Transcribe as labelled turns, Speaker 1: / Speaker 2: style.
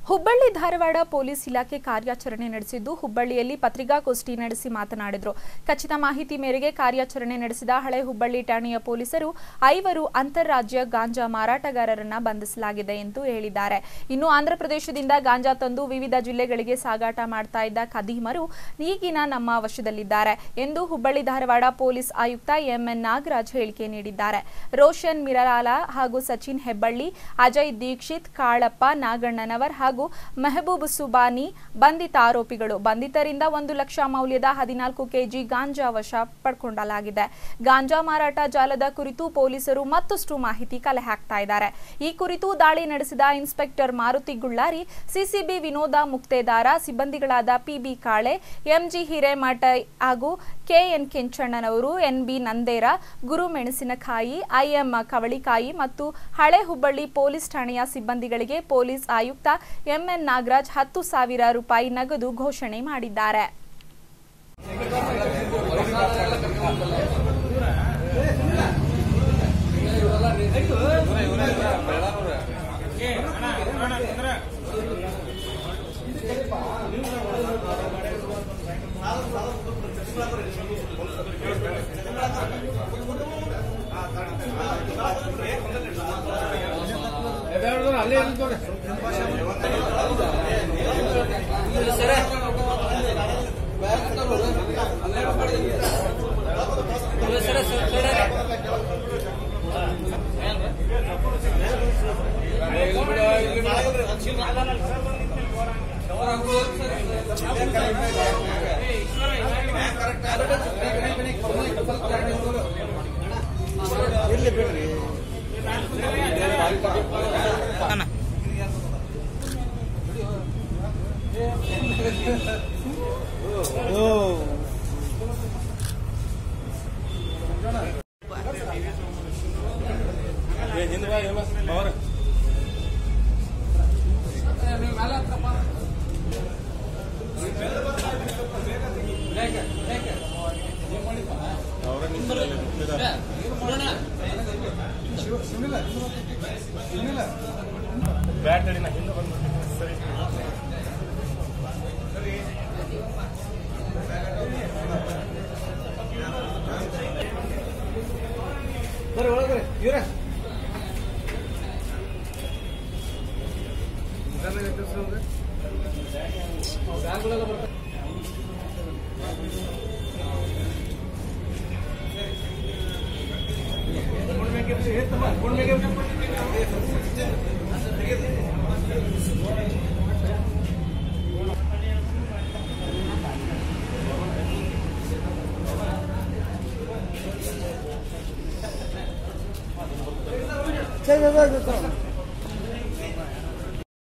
Speaker 1: Hubballi Dharwad police ಇಲಾಖೆ ಕಾರ್ಯಾಚರಣೆ ನಡೆಸಿದ್ದು ಹುಬ್ಬಳ್ಳಿಯಲ್ಲಿ ಪತ್ರಿಕಾಗೋಷ್ಠಿ ನಡೆಸಿ ಮಾತನಾಡಿದರು ಖಚಿತ ಮಾಹಿತಿ ಮೇರೆಗೆ ಕಾರ್ಯಾಚರಣೆ ನಡೆಸಿದ ಹಳೆ ಹುಬ್ಬಳ್ಳಿ ಠಾಣೆಯ ಪೊಲೀಸರು ಐವರು ಅಂತಾರಾಜ್ಯ ಗಾಂಜಾ ಮಾರಾಟಗಾರರನ್ನ ಬಂಧಿಸಲಾಗಿದೆ ಎಂದು ಹೇಳಿದ್ದಾರೆ ಇನ್ನು ಆಂಧ್ರಪ್ರದೇಶದಿಂದ ಗಾಂಜಾ ತಂದು ವಿವಿಧ ಜಿಲ್ಲೆಗಳಿಗೆ ಸಾಗಾಟ ಮಾಡ್ತಾ ಇದ್ದ ಖದೀಮರು ಈಗಿನ ನಮ್ಮ ವಶದಲ್ಲಿದ್ದಾರೆ ಎಂದು ಹುಬ್ಬಳ್ಳಿ ಧಾರವಾಡ ಪೊಲೀಸ್ ಆಯುಕ್ತ ಎಂಎನ್ ನಾಗರಾಜ್ ಹೇಳಿಕೆ ನೀಡಿದ್ದಾರೆ ರೋಷನ್ ಮಿರಲಾಲ ಹಾಗೂ ಸಚಿನ್ ಹೆಬ್ಬಳ್ಳಿ ಅಜಯ್ ದೀಕ್ಷಿತ್ ಕಾಳಪ್ಪ ನಾಗಣ್ಣನವರ್ ಹಾಗೂ ಮೆಹಬೂಬ್ ಸುಬಾನಿ ಬಂಧಿತ ಆರೋಪಿಗಳು ಬಂಧಿತರಿಂದ ಒಂದು ಲಕ್ಷ ಮೌಲ್ಯದ ಹದಿನಾಲ್ಕು ಕೆಜಿ ಗಾಂಜಾ ವಶ ಪಡ್ಕೊಂಡಲಾಗಿದೆ ಗಾಂಜಾ ಮಾರಾಟ ಜಾಲದ ಕುರಿತು ಪೊಲೀಸರು ಮತ್ತಷ್ಟು ಮಾಹಿತಿ ಕಲೆ ಹಾಕ್ತಾ ಇದ್ದಾರೆ ಈ ಕುರಿತು ದಾಳಿ ನಡೆಸಿದ ಇನ್ಸ್ಪೆಕ್ಟರ್ ಮಾರುತಿ ಗುಳ್ಳಾರಿ ಸಿಸಿಬಿ ವಿನೋದ ಮುಕ್ತೇದಾರ ಸಿಬ್ಬಂದಿಗಳಾದ ಪಿಬಿ ಕಾಳೆ ಎಂಜಿ ಹಿರೇಮಠ ಹಾಗೂ ಕೆಎನ್ ಕೆಂಚಣ್ಣನವರು ಎನ್ಬಿ ನಂದೇರ ಗುರು ಮೆಣಸಿನಕಾಯಿ ಐಎಂ ಕವಳಿಕಾಯಿ ಮತ್ತು ಹಳೆ ಹುಬ್ಬಳ್ಳಿ ಪೊಲೀಸ್ ಠಾಣೆಯ ಸಿಬ್ಬಂದಿಗಳಿಗೆ ಪೊಲೀಸ್ ಆಯುಕ್ತ ಎಂಎನ್ ನಾಗರಾಜ್ ಹತ್ತು ಸಾವಿರ ರೂಪಾಯಿ ನಗದು ಘೋಷಣೆ ಮಾಡಿದ್ದಾರೆ
Speaker 2: ಬ್ಯಾಟರಿನ ಹಿಂದೆ ಬಂದ್ಬಿಟ್ಟು ಸರಿ
Speaker 3: ಬರ್ರಿ ಒಳಗ್ರಿ ಇವ್ರ ಸರಿ